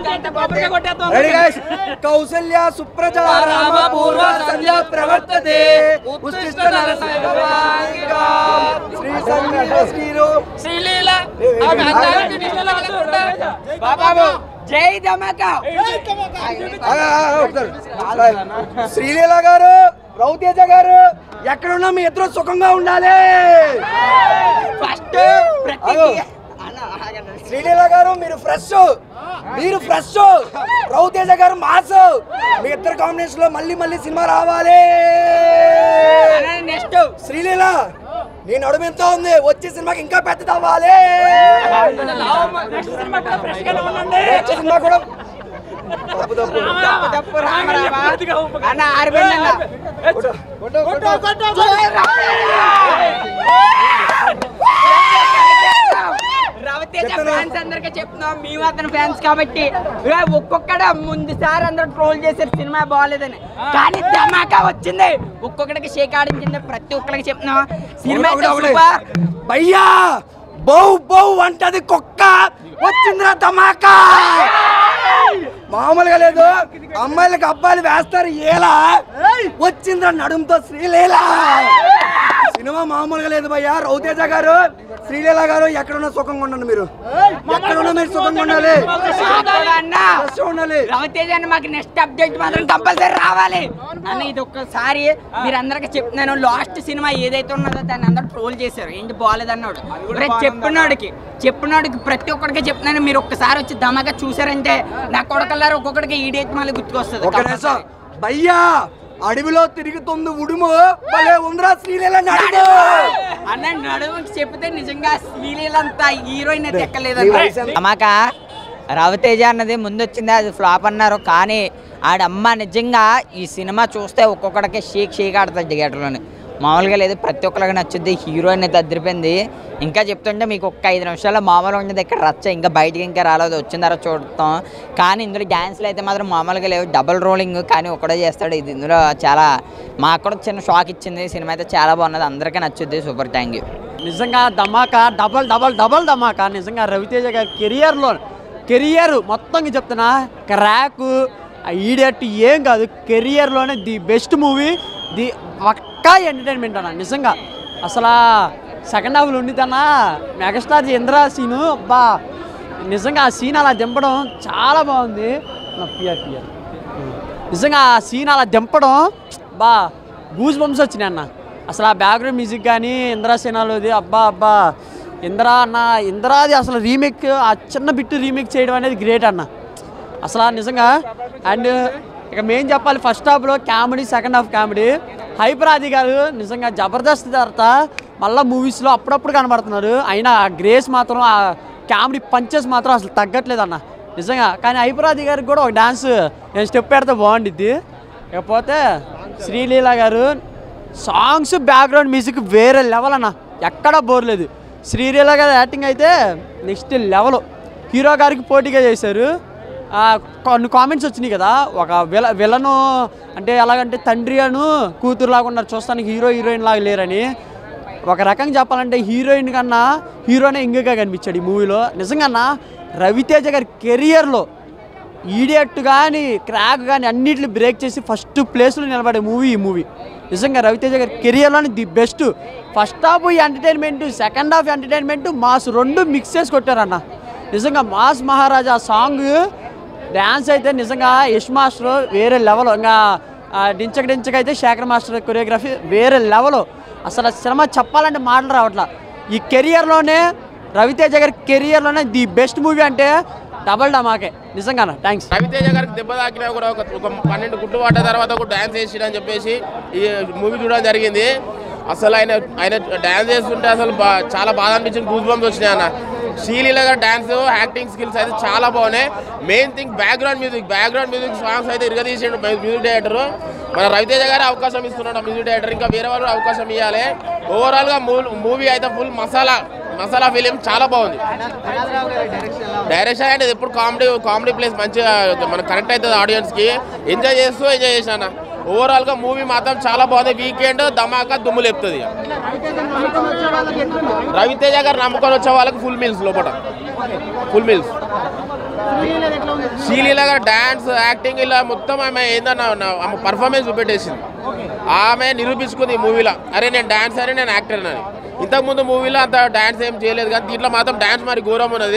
Ready guys Kausalya సుప్రజ రామ పూర్వ సంధ్య ప్రవర్తతే ఉత్తిష్ట నరసింహ శ్రీ సంగీత శ్రీలీల బాబు జై ధమాకా శ్రీలీల గారు రౌతేజ గారు ఎక్కడున్నా మీ ఇద్దరు సుఖంగా ఉండాలి ఫస్ట్ అగో. శ్రీలీల గారు మీరు ఫ్రెష్ మీరు ఫ్రెష్ రౌతేజ గారు మాస్ మీ ఇద్దరు కాంబినేషన్ లో మళ్ళీ మళ్ళీ సినిమా రావాలి నెక్స్ట్ శ్రీలీల నీ నడుము ఎంత ఉంది వచ్చే సినిమాకి ఇంకా పెద్దది అవ్వాలి వచ్చే సినిమా కూడా తప్పు తప్పు తప్పు రామ రామ అన్న అరవింద్ అన్న రవితేజ ఫ్యాన్స్ అందరికీ చెప్తున్నాం మేము అతని ఫ్యాన్స్ కాబట్టి ఇక ఒక్కొక్కడ ముందు సార్ అందరూ ట్రోల్ చేశారు సినిమా బాగాలేదని కానీ ధమాకా వచ్చింది ఒక్కొక్కడికి షేక్ ఆడించింది ప్రతి ఒక్కరికి చెప్తున్నాం సినిమా అయితే ఒకటి, ఒకటి. సూపర్ భయ్యా బౌ బౌ అంటది కుక్క వచ్చిందిరా ధమాకా మామూలుగా లేదు అమ్మాయిలకు అబ్బాయిలు వేస్తారు ఏలా వచ్చిందిరా నడుముతో శ్రీలీల సినిమా మామూలుగా లేదు భయ్యా రౌతేజ గారు శ్రీలీల గారు ఎక్కడున్నా సుఖంగా ఉండండి మీరు ఎక్కడున్నా మీరు సుఖంగా ఉండాలి అన్న ఫ్రెష్ ఉండాలి రవితేజ అన్న మాకు నెక్స్ట్ అప్డేట్ మాత్రం కంపల్సరీ రావాలి అన్న ఇది ఒక్కసారి మీరు అందరికి చెప్తున్నాను లాస్ట్ సినిమా ఏదైతే ఉన్నదో దాన్ని అందరూ ట్రోల్ చేశారు ఏంటి బాగాలేదు అన్నాడు రే చెప్పినోడికి చెప్పినోడికి ప్రతి ఒక్కడికి చెప్తున్నాను మీరు ఒక్కసారి వచ్చి ధమాగా చూసారంటే నా కొడకల్లారు ఒక్కొక్కడికి ఈడేట్ మళ్ళీ గుర్తుకొస్తుంది ఒక నిమిషం భయ్యా అడవిలో తిరుగుతుంది ఉడుము భలే ఉందిరా శ్రీలీల నడుము అన్న నడుముకి చెప్తే నిజంగా సీరియల్ అంతా హీరోయిన్ అయితే నీ ఎక్కలేదు వయసు ఎంత? అమ్మాక రవితేజ అన్నది ముందు వచ్చింది అది ఫ్లాప్ అన్నారు కానీ ఆడమ్మ నిజంగా ఈ సినిమా చూస్తే ఒక్కొక్కడికి షేక్ షేక్ ఆడుతుంది థియేటర్లోని మామూలుగా లేదు ప్రతి ఒక్కరికి నచ్చుద్ది హీరోయిన్ అయితే అదిరిపోయింది ఇంకా చెప్తుంటే మీకు ఒక్క ఐదు నిమిషాల్లో మామూలుగా ఉండేది ఇక్కడ రచ్చ ఇంకా బయటికి ఇంకా రాలేదు వచ్చిన తర్వాత చూడతాం కానీ ఇందులో డ్యాన్స్లు అయితే మాత్రం మామూలుగా లేవు డబుల్ రోలింగ్ కానీ ఒకటే చేస్తాడు ఇది ఇందులో చాలా మాకు కూడా చిన్న షాక్ ఇచ్చింది సినిమా అయితే చాలా బాగున్నది అందరికీ నచ్చుద్ది సూపర్ థ్యాంక్ యూ నిజంగా Dhamaka double double double Dhamaka నిజంగా రవితేజ గారి కెరియర్లో కెరియర్ మొత్తం చెప్తున్నా క్రాక్ ఈడేట్ ఏం కాదు కెరియర్లోనే ది బెస్ట్ మూవీ ది పక్కా ఎంటర్టైన్మెంట్ అన్న నిజంగా అసలు సెకండ్ హాఫ్లో ఉండిద్దన్నా మెగాస్టార్ ఇంద్రా సీను అబ్బా నిజంగా ఆ సీన్ అలా దింపడం చాలా బాగుంది నా పియర్ పియర్ నిజంగా ఆ సీన్ అలా దింపడం బా గూజ్ బంప్స్ వచ్చినాయి అన్న అసలు ఆ బ్యాక్గ్రౌండ్ మ్యూజిక్ కానీ ఇంద్రా సినిమాలోది అబ్బా అబ్బా ఇంద్రా అన్న ఇంద్రాది అసలు రీమేక్ ఆ చిన్న బిట్టు రీమేక్ చేయడం అనేది గ్రేట్ అన్న అసలు ఆ నిజంగా అండ్ ఇక మేం చెప్పాలి ఫస్ట్ హాఫ్లో comedy second half comedy Hyper Aadi గారు నిజంగా జబర్దస్త్ తర్వాత మళ్ళీ మూవీస్లో అప్పుడప్పుడు కనబడుతున్నారు అయినా ఆ గ్రేస్ మాత్రం ఆ కామెడీ పంచెస్ మాత్రం అసలు తగ్గట్లేదు అన్న నిజంగా కానీ హైపరాది గారికి కూడా ఒక డాన్స్ నేను స్టెప్ పెడితే బాగుండిద్ది ఇకపోతే Sreeleela garu songs background music వేరే లెవెల్ అన్న ఎక్కడా బోర్ లేదు శ్రీలీల గారి యాక్టింగ్ అయితే నెక్స్ట్ లెవెల్ హీరో గారికి పోటీగా చేశారు ఆ, కొన్ని కామెంట్స్ వచ్చినాయి కదా ఒక విల విలను అంటే ఎలాగంటే తండ్రి అను కూతురు లాగా ఉన్నారు చూస్తానికి హీరో హీరోయిన్ లాగా లేరని ఒక రకంగా చెప్పాలంటే హీరోయిన్ కన్నా హీరోనే ఇంగగా కనిపించాడు ఈ మూవీలో నిజంగా రవితేజ గారి కెరియర్లో ఈడియట్ కానీ క్రాక్ కానీ అన్నిటిని బ్రేక్ చేసి ఫస్ట్ ప్లేస్లో నిలబడే మూవీ ఈ మూవీ నిజంగా రవితేజ గారి కెరియర్లోని the best first half entertainment second half entertainment mass రెండు మిక్స్ చేసి కొట్టారన్న నిజంగా మాస్ మహారాజా సాంగ్ డ్యాన్స్ అయితే నిజంగా యష్ మాస్టర్ వేరే లెవెల్ ఇంకా ఆ, డించక డించక అయితే శేఖర్ మాస్టర్ కొరియోగ్రఫీ వేరే లెవెల్ అసలు ఆ సినిమా చెప్పాలంటే మాటలు రావట్లా ఈ కెరియర్లోనే రవితేజ గారి కెరియర్లోనే ది బెస్ట్ మూవీ అంటే డబల్ డమాకే నిజంగా థ్యాంక్స్ రవితేజ గారికి దెబ్బ తాకినా కూడా ఒక ఒక పన్నెండు గుట్టు పడ్డ తర్వాత కూడా డ్యాన్స్ చేసిడని చెప్పేసి ఈ మూవీ చూడడం జరిగింది అసలు ఆయన ఆయన డ్యాన్స్ చేస్తుంటే అసలు బా- చాలా బాధ అనిపించింది గూస్ బంప్స్ వచ్చినాయి అన్న శ్రీలీల గారు డ్యాన్స్ యాక్టింగ్ స్కిల్స్ అయితే చాలా బాగున్నాయి main thing background music background music songs అయితే ఇరగదీసిండు మ్యూజిక్ డైరెక్టర్ మన రవితేజ గారు అవకాశం ఇస్తున్నాడు మ్యూజిక్ డైరెక్టర్ ఇంకా వేరే వాళ్ళు అవకాశం ఇవ్వాలి ఓవరాల్గా మూవీ అయితే ఫుల్ మసాలా మసాలా ఫిలిం చాలా బాగుంది డైరెక్షన్ అంటే ఇది ఎప్పుడు కామెడీ కామెడీ ప్లేస్ మంచిగా మనకు కనెక్ట్ అవుతుంది ఆడియన్స్కి ఎంజాయ్ చేస్తూ ఎంజాయ్ చేశాను ఓవరాల్గా మూవీ మాత్రం చాలా బాగుంది వీకెండ్ ధమాకా దుమ్ము లేపుతుంది ఇక. రవితేజ గారు నమ్ముకొని వచ్చే వాళ్ళకి ఫుల్ మీల్స్ లోపల full meals Sreeleela garu dance acting ఇలా మొత్తం ఆమె ఏందన్న నా- ఆమె పర్ఫార్మెన్స్ చూపెట్టేసింది ఆమె నిరూపించుకుంది ఈ మూవీలో అరే నేను డాన్స్ అని నేను యాక్టర్ అని ఇంతకుముందు మూవీలో అంత డాన్స్ ఏం చేయలేదు కానీ దీంట్లో మాత్రం డాన్స్ మరి ఘోరం ఉన్నది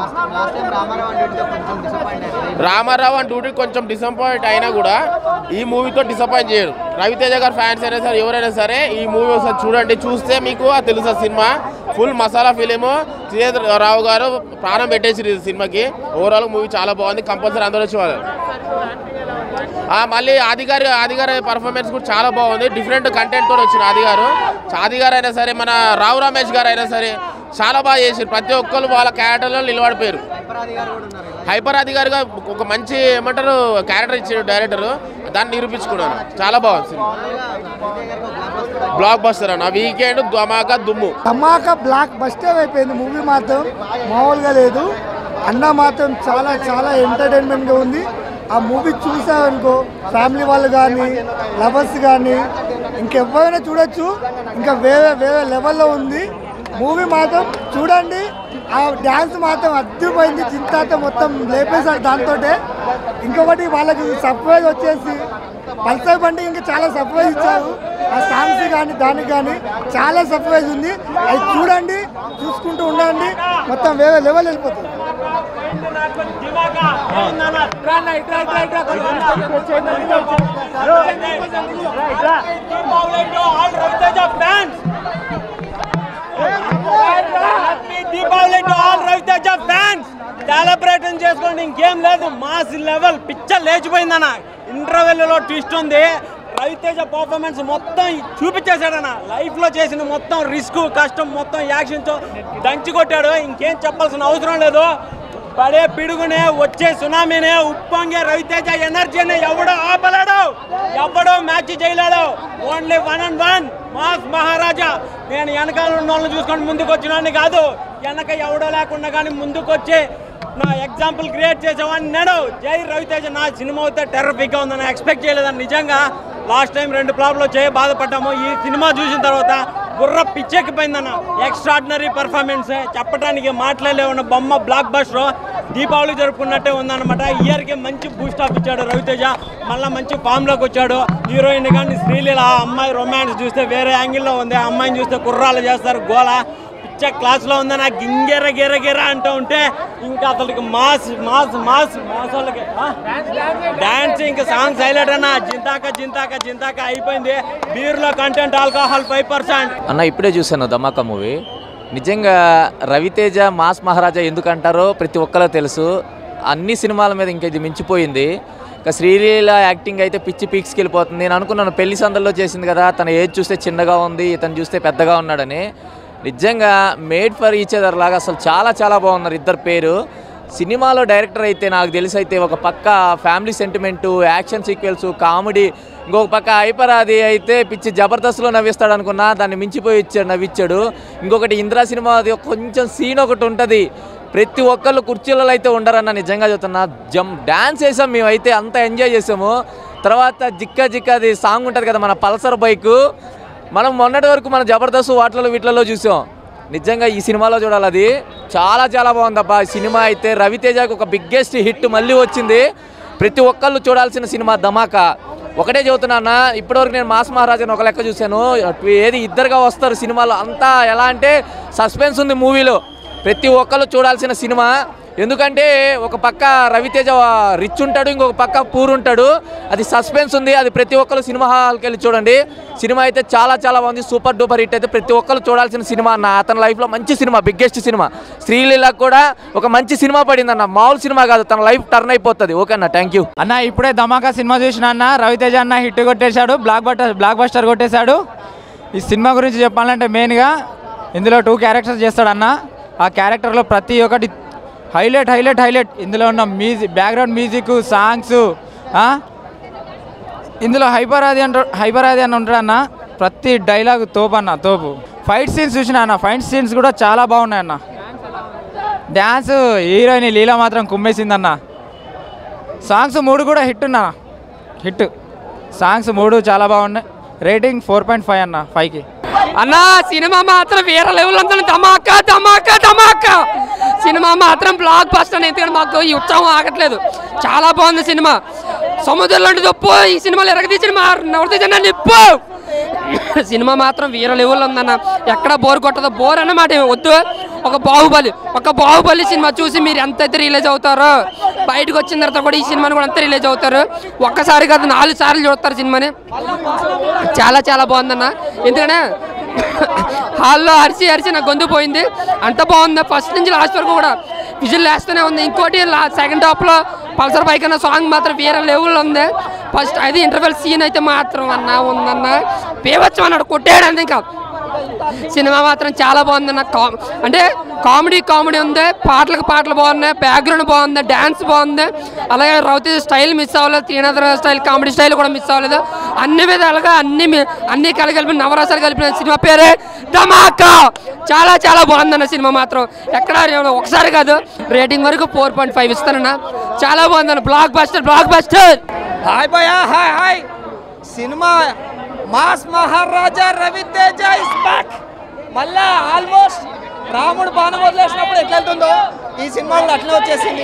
రామారావు అని డ్యూటీ కొంచెం డిసప్పాయింట్ అయినా కూడా ఈ మూవీతో డిసప్పాయింట్ చేయడు రవితేజ గారు ఫ్యాన్స్ అయినా సరే ఎవరైనా సరే ఈ మూవీ ఒకసారి చూడండి చూస్తే మీకు ఆ తెలుసా సినిమా ఫుల్ మసాలా ఫిలిము శ్రీధర్ రావు గారు ప్రాణం పెట్టేసి ఈ సినిమాకి ఓవరాల్ మూవీ చాలా బాగుంది కంపల్సరీ అందరూ వచ్చి వాళ్ళు ఆ, మళ్ళీ ఆదిగారి ఆదిగారి పర్ఫార్మెన్స్ కూడా చాలా బాగుంది డిఫరెంట్ కంటెంట్ తో వచ్చిన ఆదిగారు ఆదిగారు అయినా సరే మన రావు రమేష్ గారు అయినా సరే చాలా బాగా చేసారు ప్రతి ఒక్కరు వాళ్ళ క్యారెక్టర్లో నిలబడిపోయారు హైపర్ అధికారిగా ఒక మంచి ఏమంటారు క్యారెక్టర్ ఇచ్చాడు డైరెక్టర్ దాన్ని నిరూపించుకున్నాను చాలా బాగుంది సినిమా బ్లాక్ బస్టర్ అన్న వీకెండ్ ధమాకా దుమ్ము ధమాకా బ్లాక్ బస్టర్ అయిపోయింది మూవీ మాత్రం మామూలుగా లేదు అన్న మాత్రం చాలా చాలా ఎంటర్టైన్మెంట్గా ఉంది ఆ మూవీ చూసామనుకో ఫ్యామిలీ వాళ్ళు కానీ లవర్స్ కానీ ఇంకెవరైనా చూడొచ్చు ఇంకా వేరే వేరే లెవెల్లో ఉంది మూవీ మాత్రం చూడండి ఆ డ్యాన్స్ మాత్రం అద్దరిపోయింది చింతాత మొత్తం లేపేశారు దాంతో ఇంకొకటి వాళ్ళకి సర్ప్రైజ్ వచ్చేసి పల్సర్ బండి ఇంకా చాలా సర్ప్రైజ్ ఇచ్చారు ఆ సాంగ్స్ కానీ దానికి కానీ చాలా సర్ప్రైజ్ ఉంది అది చూడండి చూసుకుంటూ ఉండండి మొత్తం వేరే లెవెల్ వెళ్ళిపోతుంది Deepavali to all Raviteja fans celebration చేసుకోండి ఇంకేం లేదు మాస్ లెవెల్ పిక్చర్ లేచిపోయిందన్న ఇంటర్వెల్లో ట్విస్ట్ ఉంది రవితేజ పర్ఫార్మెన్స్ మొత్తం చూపించేశాడన్న లైఫ్ లో చేసిన మొత్తం రిస్క్ కష్టం మొత్తం యాక్షన్ దంచి కొట్టాడు ఇంకేం చెప్పాల్సిన అవసరం లేదు పడే పిడుగునే వచ్చే సునామీనే ఉప్పొంగే రవితేజ ఎనర్జీని ఎవడో ఆపలేడు ఎవడో మ్యాచ్ చేయలేడు only one and one mass Maharaja నేను వెనకాల ఉన్న వాళ్ళని చూసుకొని ముందుకు వచ్చినాన్ని కాదు వెనక ఎవడో లేకుండా కానీ ముందుకు వచ్చి నా ఎగ్జాంపుల్ క్రియేట్ చేసేవాడిని నేను జై రవితేజ నా సినిమా అయితే టెర్రఫిక్గా ఉందని ఎక్స్పెక్ట్ చేయలేదని నిజంగా లాస్ట్ టైం రెండు ఫ్లాప్లో చేయ బాధపడ్డాము ఈ సినిమా చూసిన తర్వాత బుర్ర పిచ్చెక్కిపోయిందన్న ఎక్స్ట్రాడినరీ పర్ఫార్మెన్స్ చెప్పడానికి మాట్లాడలేవన్న బొమ్మ బ్లాక్ బస్టర్ దీపావళి జరుపుకున్నట్టే ఉందన్నమాట ఇయర్కి మంచి బూస్ట్ ఆఫ్ ఇచ్చాడు రవితేజ మళ్ళీ మంచి ఫామ్లోకి వచ్చాడు హీరోయిన్ కానీ శ్రీలీల ఆ అమ్మాయి రొమాన్స్ చూస్తే వేరే యాంగిల్లో ఉంది ఆ అమ్మాయిని చూస్తే కుర్రాలు చేస్తారు గోల పిచ్చ క్లాస్లో ఉందని ఆ గింగెర గిర గిర అంటూ ఉంటే ఇంకా అతనికి మాస్ మాస్ మాస్ మాస్ వాళ్ళకి డాన్స్ ఇంకా సాంగ్స్ హైలైట్ అన్న జింతాక జింతాక జింతాక అయిపోయింది బీర్లో కంటెంట్ ఆల్కహాల్ ఫైవ్ పర్సెంట్ అన్న ఇప్పుడే చూశాను ధమాకా మూవీ నిజంగా రవితేజ మాస్ మహారాజా ఎందుకు అంటారో ప్రతి ఒక్కరూ తెలుసు అన్ని సినిమాల మీద ఇంక ఇది మించిపోయింది ఇంకా శ్రీలీల యాక్టింగ్ అయితే పిచ్చి పీక్స్కి వెళ్ళిపోతుంది నేను అనుకున్నాను పెళ్లి సందర్లో చేసింది కదా తన ఏజ్ చూస్తే చిన్నగా ఉంది ఇతను చూస్తే పెద్దగా ఉన్నాడని నిజంగా మేడ్ ఫర్ ఈచ్ అదర్ లాగా అసలు చాలా చాలా బాగున్నారు ఇద్దరు పేరు సినిమాలో డైరెక్టర్ అయితే నాకు తెలిసి అయితే ఒక పక్క family sentiment action sequels comedy ఇంకొక పక్క హైపరాది అయితే పిచ్చి జబర్దస్త్లో నవ్విస్తాడు అనుకున్నా దాన్ని మించిపోయి ఇచ్చాడు నవ్విచ్చాడు ఇంకొకటి ఇంద్రా సినిమా అది కొంచెం సీన్ ఒకటి ఉంటుంది ప్రతి ఒక్కళ్ళు కుర్చీలలో అయితే ఉండరన్న నిజంగా చెప్తున్నా జమ్ డ్యాన్స్ వేసాం మేమైతే అంత ఎంజాయ్ చేసాము తర్వాత జిక్క జిక్క అది సాంగ్ ఉంటుంది కదా మన పల్సర్ బైకు మనం మొన్నటి వరకు మన జబర్దస్త్ వాటిలలో వీటిలలో చూసాం నిజంగా ఈ సినిమాలో చూడాలి అది చాలా చాలా బాగుందబ్బా ఈ సినిమా అయితే రవితేజకి ఒక బిగ్గెస్ట్ హిట్ మళ్ళీ వచ్చింది ప్రతి ఒక్కళ్ళు చూడాల్సిన సినిమా ధమాకా ఒకటే చెబుతున్నా అన్న ఇప్పటివరకు నేను మాస్ మహారాజాని ఒక లెక్క చూశాను అటు ఏది ఇద్దరుగా వస్తారు సినిమాలో అంతా ఎలా అంటే సస్పెన్స్ ఉంది మూవీలో ప్రతి ఒక్కళ్ళు చూడాల్సిన సినిమా ఎందుకంటే ఒక పక్క రవితేజ రిచ్ ఉంటాడు ఇంకొక పక్క పూర్ ఉంటాడు అది సస్పెన్స్ ఉంది అది ప్రతి ఒక్కరు సినిమా హాల్కి వెళ్ళి చూడండి సినిమా అయితే చాలా చాలా బాగుంది సూపర్ డూపర్ హిట్ అయితే ప్రతి ఒక్కరు చూడాల్సిన సినిమా అన్న అతని లైఫ్లో మంచి సినిమా బిగ్గెస్ట్ సినిమా శ్రీలీలకు కూడా ఒక మంచి సినిమా పడింది అన్న మామూలు సినిమా కాదు తన లైఫ్ టర్న్ అయిపోతుంది ఓకే అన్న థ్యాంక్ యూ అన్న ఇప్పుడే ధమాకా సినిమా చూసిన అన్న రవితేజ అన్న హిట్ కొట్టేశాడు బ్లాక్ బస్టర్ బ్లాక్ బస్టర్ కొట్టేశాడు ఈ సినిమా గురించి చెప్పాలంటే మెయిన్గా ఇందులో టూ క్యారెక్టర్స్ చేస్తాడు అన్న ఆ క్యారెక్టర్లో ప్రతి ఒక్కటి హైలైట్ హైలైట్ హైలైట్ ఇందులో ఉన్న మ్యూజిక్ బ్యాక్గ్రౌండ్ మ్యూజిక్ సాంగ్స్ ఇందులో హైపరాది అంట హైపరాది అని ఉంటాడు అన్న ప్రతి డైలాగ్ తోపు అన్న తోపు ఫైట్ సీన్స్ చూసిన అన్న ఫైట్ సీన్స్ కూడా చాలా బాగున్నాయి అన్న డ్యాన్స్ హీరోయిన్ లీలా మాత్రం కుమ్మేసిందన్న సాంగ్స్ మూడు కూడా హిట్ అన్న హిట్ సాంగ్స్ మూడు చాలా బాగున్నాయి రేటింగ్ ఫోర్ పాయింట్ ఫైవ్ అన్న ఫైవ్కి అన్న సినిమా మాత్రం వేరే లెవెల్ ఉంది ధమాకా ధమాకా ధమాకా సినిమా మాత్రం బ్లాక్ బస్టర్ ఎందుకంటే మాకు ఈ ఉత్సాహం ఆగట్లేదు చాలా బాగుంది సినిమా సముద్రంలో తప్పు ఈ సినిమాలో ఎరగదీసిన మా నవరదీసిన నిప్పు సినిమా మాత్రం వీర లెవెల్ ఉందన్న ఎక్కడ బోర్ కొట్టదు బోర్ అన్నమాట వద్దు ఒక బాహుబలి ఒక బాహుబలి సినిమా చూసి మీరు ఎంత అయితే రిలీజ్ అవుతారో బయటకు వచ్చిన తర్వాత కూడా ఈ సినిమాని కూడా అంత రిలీజ్ అవుతారు ఒక్కసారి కాదు నాలుగు సార్లు చూస్తారు సినిమాని చాలా చాలా బాగుందన్న ఎందుకంటే హాల్లో అరిచి అరిచి నాకు గొంతు పోయింది అంత బాగుంది ఫస్ట్ నుంచి లాస్ట్ వరకు కూడా విజిల్ వేస్తూనే ఉంది ఇంకోటి సెకండ్ హాఫ్లో పల్సర్ బైక్ అన్న సాంగ్ మాత్రం వేరే లెవెల్లో ఉంది ఫస్ట్ అది ఇంటర్వెల్ సీన్ అయితే మాత్రం అన్న ఉందన్న పేవచ్చు అన్నాడు కొట్టేయడానికి ఇంకా సినిమా మాత్రం చాలా బాగుందన్న కా అంటే కామెడీ కామెడీ ఉంది పాటలకు పాటలు బాగున్నాయి బ్యాక్గ్రౌండ్ బాగుంది డ్యాన్స్ బాగుంది అలాగే రౌతీ స్టైల్ మిస్ అవ్వలేదు త్రీనాథర్ స్టైల్ కామెడీ స్టైల్ కూడా మిస్ అవ్వలేదు అన్ని విధాలుగా అన్ని మీ- అన్ని కలి కలిపి నవరసాలు కలిపిన సినిమా పేరే ధమాకా చాలా చాలా బాగుందన్న సినిమా మాత్రం ఎక్కడ ఒకసారి కాదు రేటింగ్ వరకు ఫోర్ పాయింట్ ఫైవ్ ఇస్తానన్న చాలా బాగుందన్న block buster block buster hi భయ hi hi cinema mass Maharaja Raviteja is back మళ్ళా ఆల్మోస్ట్ రాముడు బాణం వదిలేసినప్పుడు ఎట్లా వెళ్తుందో ఈ సినిమా కూడా అట్లే వచ్చేసింది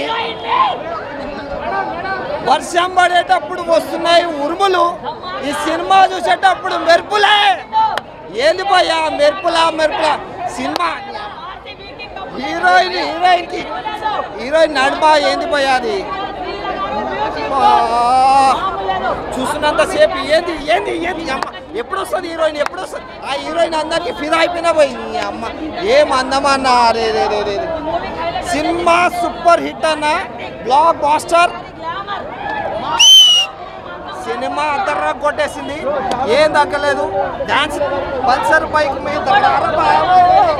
వర్షం పడేటప్పుడు వస్తున్నాయి ఉరుములు ఈ సినిమా చూసేటప్పుడు మెరుపులే ఏంది భయ్యా మెరుపులా మెరుపులా సినిమా హీరోయిన్ హీరోయిన్ కి హీరోయిన్ నడుమా ఏంది భయ్యా అది అబ్బా. చూస్తున్నంత సేపు ఏంది ఏంది ఏంది అమ్మ ఎప్పుడు వస్తుంది హీరోయిన్ ఎప్పుడు వస్తుంది ఆ హీరోయిన్ అందరికి ఫిదా అయిపోయినా పోయింది ఈ అమ్మ ఏం అందమన్నా రే రే రే రే రే. సినిమా సూపర్ హిట్ అన్న బ్లాక్ బాస్టర్ సినిమా అంతర్రా కొట్టేసింది ఏం దక్కలేదు డాన్స్ పల్సర్ బైక్ మీద రా బాబు.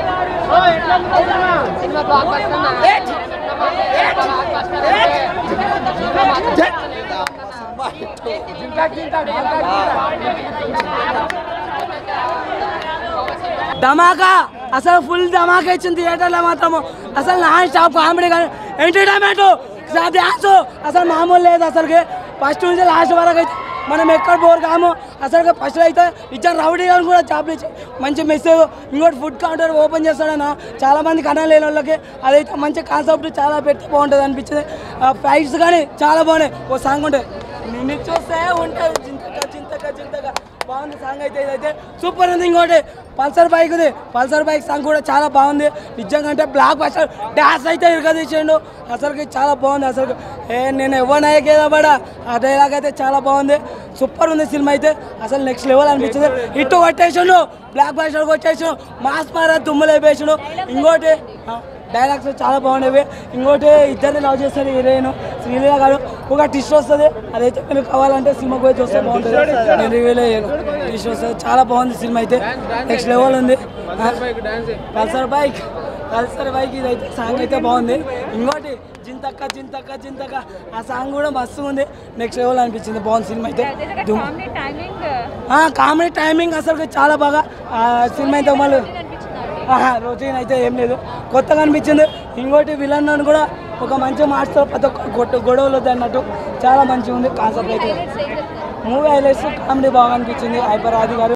ఏట్. ఏట్. ఏట్. ధమాకా అసలు ఫుల్ ధమాకా ఇచ్చింది థియేటర్లో మాత్రము అసలు నాన్ స్టాప్ కామెడీ కానీ ఎంటర్టైన్మెంట్ డ్యాన్స్ అసలు మామూలు లేదు అసలుకి ఫస్ట్ నుంచి లాస్ట్ వరకు అయితే మనం ఎక్కడ బోర్ కాము అసలు ఫస్ట్ అయితే ఇచ్చారు రౌడీ గారు కూడా జాబ్లు ఇచ్చి మంచి మెసేజ్ ఇంకోటి ఫుడ్ కౌంటర్ ఓపెన్ చేస్తాడన్న చాలా మంది కన్నా లేని వాళ్ళకి అదైతే మంచి కాన్సెప్ట్ చాలా పెడితే బాగుంటుంది అనిపించింది ఫైట్స్ కానీ చాలా బాగున్నాయి ఓ సాంగ్ ఉంటాయి నిన్ను చూస్తే ఉంటుంది చింతక చింతక చింతక బాగుంది సాంగ్ అయితే ఇదైతే సూపర్ ఉంది ఇంకోటి పల్సర్ బైక్ ఉంది పల్సర్ బైక్ సాంగ్ కూడా చాలా బాగుంది నిజంగా అంటే బ్లాక్ బస్టర్ డాన్స్ అయితే ఇరగదీసిండు అసలుకి చాలా బాగుంది అసలు ఏ నేను ఎవరినయ్యేదా బడా ఆ డైలాగ్ అయితే చాలా బాగుంది సూపర్ ఉంది సినిమా అయితే అసలు నెక్స్ట్ లెవెల్ అనిపించింది ఇటు కొట్టేసిండు బ్లాక్ బస్టర్ కొట్టేసిండు మాస్ మారా దుమ్ములు వేపేసిండు ఇంకోటి ఆ, డైలాగ్స్ చాలా బాగుండేవి ఇంకోటి ఇద్దరిని లవ్ చేస్తారు హీరోయిన్ శ్రీలీల గారు ఒక టిస్ట్ వస్తుంది అదైతే మీరు కావాలంటే సినిమాకి పోయి చూస్తే బాగుంటుంది నేను రివ్యూలో చేయను టిస్ట్ వస్తుంది చాలా బాగుంది సినిమా అయితే నెక్స్ట్ లెవెల్ ఉంది పల్సర్ బైక్ పల్సర్ బైక్ ఇదైతే సాంగ్ అయితే బాగుంది ఇంకోటి జింతక్క జింతక్క జింతక్క ఆ సాంగ్ కూడా మస్తు ఉంది నెక్స్ట్ లెవెల్ అనిపించింది బాగుంది సినిమా అయితే కామెడీ టైమింగ్ అసలు చాలా బాగా ఆ సినిమా అయితే మళ్ళీ రొటీన్ అయితే ఏం లేదు కొత్తగా అనిపించింది ఇంకోటి విలన్ అని కూడా ఒక మంచి మార్చుతో ప్రతి ఒక్క గొట్ట గొడవలు వద్దు అన్నట్టు చాలా మంచిగా ఉంది కాన్సెప్ట్ అయితే మూవీ హైలైట్స్ కామెడీ బాగా అనిపించింది హైపర్ ఆది గారు